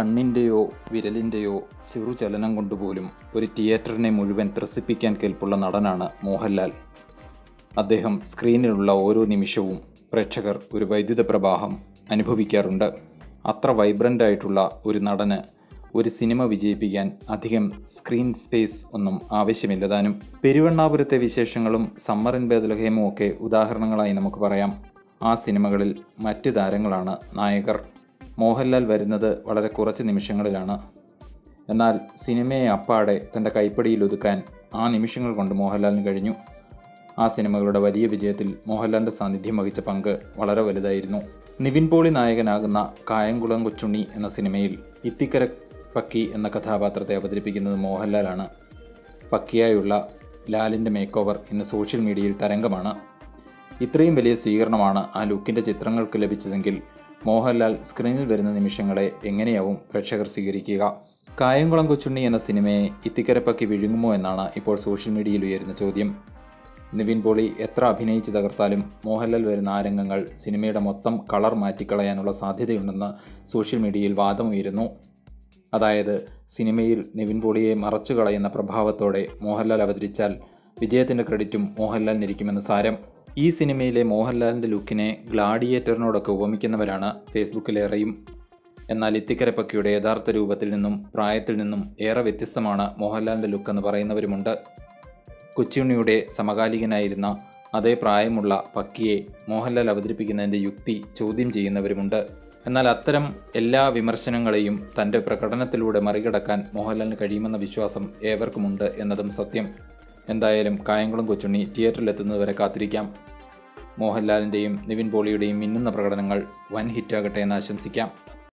കണ്ണിൻ്റെയോ വിരലിൻ്റെയോ ചെറുചലനം കൊണ്ടുപോലും ഒരു തിയേറ്ററിനെ മുഴുവൻ ത്രസിപ്പിക്കാൻ കെൽപ്പുള്ള നടനാണ് മോഹൻലാൽ അദ്ദേഹം സ്ക്രീനിലുള്ള ഓരോ നിമിഷവും പ്രേക്ഷകർ ഒരു വൈദ്യുത പ്രവാഹം അനുഭവിക്കാറുണ്ട് അത്ര വൈബ്രൻ്റ് ആയിട്ടുള്ള ഒരു നടന് ഒരു സിനിമ വിജയിപ്പിക്കാൻ അധികം സ്ക്രീൻ സ്പേസ് ഒന്നും ആവശ്യമില്ലതാനും പെരുവണ്ണാപുരത്തെ വിശേഷങ്ങളും സമ്മർ ഇൻ ബേദലഹേമും ഒക്കെ ഉദാഹരണങ്ങളായി നമുക്ക് പറയാം ആ സിനിമകളിൽ മറ്റ് താരങ്ങളാണ് നായകർ മോഹൻലാൽ വരുന്നത് വളരെ കുറച്ച് നിമിഷങ്ങളിലാണ് എന്നാൽ സിനിമയെ അപ്പാടെ തൻ്റെ കൈപ്പടിയിൽ ഒതുക്കാൻ ആ നിമിഷങ്ങൾ കൊണ്ട് മോഹൻലാലിന് കഴിഞ്ഞു ആ സിനിമകളുടെ വലിയ വിജയത്തിൽ മോഹൻലാലിൻ്റെ സാന്നിധ്യം വഹിച്ച പങ്ക് വളരെ വലുതായിരുന്നു നിവിൻ പോളി നായകനാകുന്ന കായംകുളം കൊച്ചുണ്ണി എന്ന സിനിമയിൽ ഇത്തിക്കര പക്കി എന്ന കഥാപാത്രത്തെ അവതരിപ്പിക്കുന്നത് മോഹൻലാലാണ് പക്കിയായുള്ള ലാലിൻ്റെ മേക്ക് ഓവർ ഇന്ന് സോഷ്യൽ മീഡിയയിൽ തരംഗമാണ് ഇത്രയും വലിയ സ്വീകരണമാണ് ആ ലുക്കിൻ്റെ ചിത്രങ്ങൾക്ക് ലഭിച്ചതെങ്കിൽ മോഹൻലാൽ സ്ക്രീനിൽ വരുന്ന നിമിഷങ്ങളെ എങ്ങനെയാവും പ്രേക്ഷകർ സ്വീകരിക്കുക കായംകുളം കൊച്ചുണ്ണി എന്ന സിനിമയെ ഇത്തിക്കരപ്പക്കി വിഴുങ്ങുമോ എന്നാണ് ഇപ്പോൾ സോഷ്യൽ മീഡിയയിൽ ഉയരുന്ന ചോദ്യം നിവിൻ പോളി എത്ര അഭിനയിച്ച് തകർത്താലും മോഹൻലാൽ വരുന്ന ആ രംഗങ്ങൾ സിനിമയുടെ മൊത്തം കളർ മാറ്റിക്കളയാനുള്ള സാധ്യതയുണ്ടെന്ന് സോഷ്യൽ മീഡിയയിൽ വാദമുയരുന്നു അതായത് സിനിമയിൽ നിവിൻ പോളിയെ മറച്ചു കളയുന്ന പ്രഭാവത്തോടെ മോഹൻലാൽ അവതരിച്ചാൽ വിജയത്തിൻ്റെ ക്രെഡിറ്റും മോഹൻലാലിനിരിക്കുമെന്ന് സാരം ഈ സിനിമയിലെ മോഹൻലാലിൻ്റെ ലുക്കിനെ ഗ്ലാഡിയേറ്ററിനോടൊക്കെ ഉപമിക്കുന്നവരാണ് ഫേസ്ബുക്കിലേറെയും എന്നാൽ ഇത്തിക്കരപ്പക്കിയുടെ യഥാർത്ഥ രൂപത്തിൽ നിന്നും പ്രായത്തിൽ നിന്നും ഏറെ വ്യത്യസ്തമാണ് മോഹൻലാലിൻ്റെ ലുക്കെന്ന് പറയുന്നവരുമുണ്ട് കൊച്ചുണ്ണിയുടെ സമകാലികനായിരുന്ന അതേ പ്രായമുള്ള പക്കിയെ മോഹൻലാൽ അവതരിപ്പിക്കുന്നതിൻ്റെ യുക്തി ചോദ്യം ചെയ്യുന്നവരുമുണ്ട് എന്നാൽ അത്തരം എല്ലാ വിമർശനങ്ങളെയും തൻ്റെ പ്രകടനത്തിലൂടെ മറികടക്കാൻ മോഹൻലാലിന് കഴിയുമെന്ന വിശ്വാസം ഏവർക്കുമുണ്ട് എന്നതും സത്യം എന്തായാലും കായംകുളം കൊച്ചുണ്ണി തിയേറ്ററിലെത്തുന്നതുവരെ കാത്തിരിക്കാം മോഹൻലാലിൻ്റെയും നിവിൻ പോളിയുടെയും മിന്നുന്ന പ്രകടനങ്ങൾ വൻ ഹിറ്റാകട്ടെ എന്ന് ആശംസിക്കാം